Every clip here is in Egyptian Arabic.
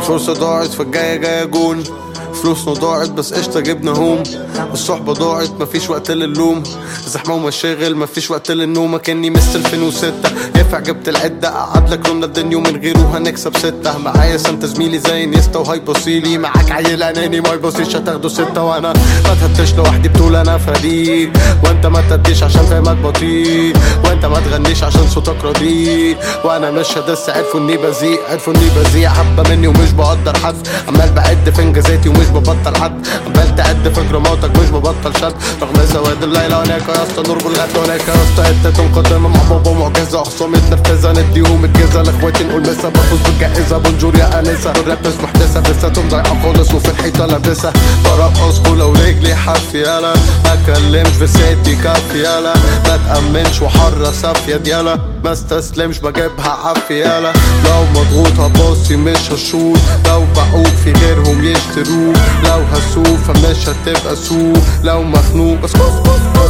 الفرصة ضاعت فالجاية جاية جون فلوسنا ضاعت بس قشطة جبنا هوم الصحبة ضاعت مفيش وقت للوم زحمة ومشاغل مفيش وقت للنوم كاني مس 2006 ينفع جبت العدة قعد لك لون الدنيا ومن غيره هنكسب ستة معايا سانتا زميلي زي نيستا وهاي بصيلي معاك عيل اناني ما يبصيش هتاخده ستة وانا ما تهتش لوحدي بطول انا فريق وانت ما تديش عشان فاهمك بطيء وانت ما تغنيش عشان صوتك رديء وانا مش هدس عرفوا اني بذيء عرفوا اني بذيء حبة مني ومش بقدر حد عمال بعد في انجازاتي ومش ببطل حد عمال تعد في جراماتك مش ببطل شد رغم سواد الليلة هناك يا اسطى نور بالغد هناك يا اسطى حتة مقدمة مع بابا معجزة اخصام متنفذة نديهم الجزة لاخواتي نقول مسا بفوز بالجائزة بونجور يا انسة الراب مش محدثة لساتهم ضايعة خالص وفي الحيطة لابسة برقص كولا ورجلي حافي يالا ما اتكلمش في سيتي كافي يالا ما تأمنش وحرة صافية ديالا ما استسلمش بجيبها عافية يالا لو مضغوط هبصي مش هشوط لو بعوق في غيرهم يشتروه لو هسوق فمش هتبقى سوق لو مخنوق بس كوس كوس كوس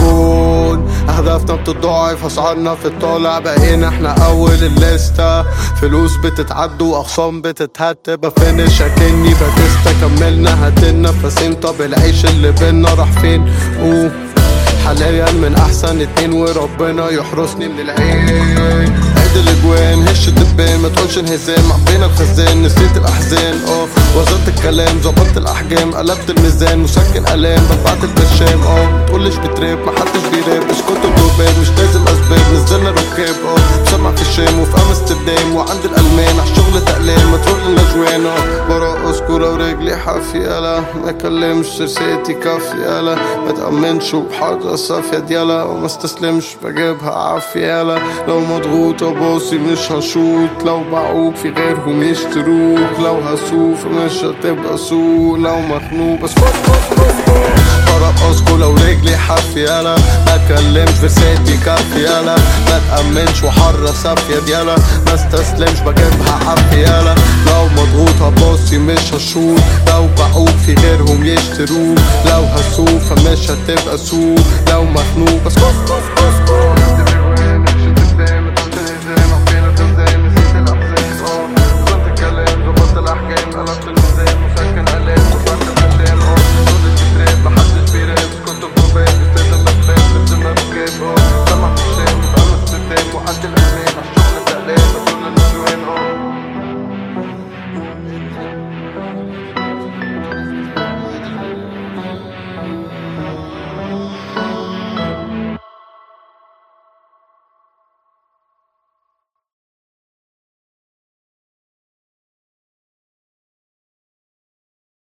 كون اهدافنا بتتضاعف اسعارنا في الطالع بقينا احنا اول الليسته فلوس بتتعد واخصام بتتهت بفنش اكني باتيستا كملنا هتنفسين طب العيش اللي بينا راح فين اوه حاليا من احسن اتنين وربنا يحرسني من العين عيد الاجوان هش الدبان ما تقولش انهزام عبينا الخزان نسيت الاحزان اه وزنت الكلام ظبطت الاحجام قلبت الميزان مسكن الام دفعت البرشام اه متقولش بتراب محدش بيراب اسكتوا الدوبان مش لازم اسباب نزلنا ركاب اه سمع في الشام وفي امستردام وعند الالمان عالشغل تقلام ما تروح للنجوان اه برقص كورة ورجلي حافي يالا ما اكلمش سيرسيتي كافي يالا ما تأمنش وبحاجة صافية ديالا وما استسلمش بجيبها عافية يالا لو مضغوط باصي مش هشوط لو بعوق في غيرهم يشتروك لو هسوق فمش هتبقى سوق لو مخنوق بس فوق فوق فوق فوق برقص كولا ورجلي حافي يالا ما اتكلمش في سيتي كافي يالا ما تأمنش وحرة صافية ديالا ما استسلمش بجيبها عافية يالا لو مضغوط هباصي مش هشوط لو بعوق في غيرهم يشتروك لو هسوق فمش هتبقى سوق لو مخنوق بس كوس كوس كوس كوس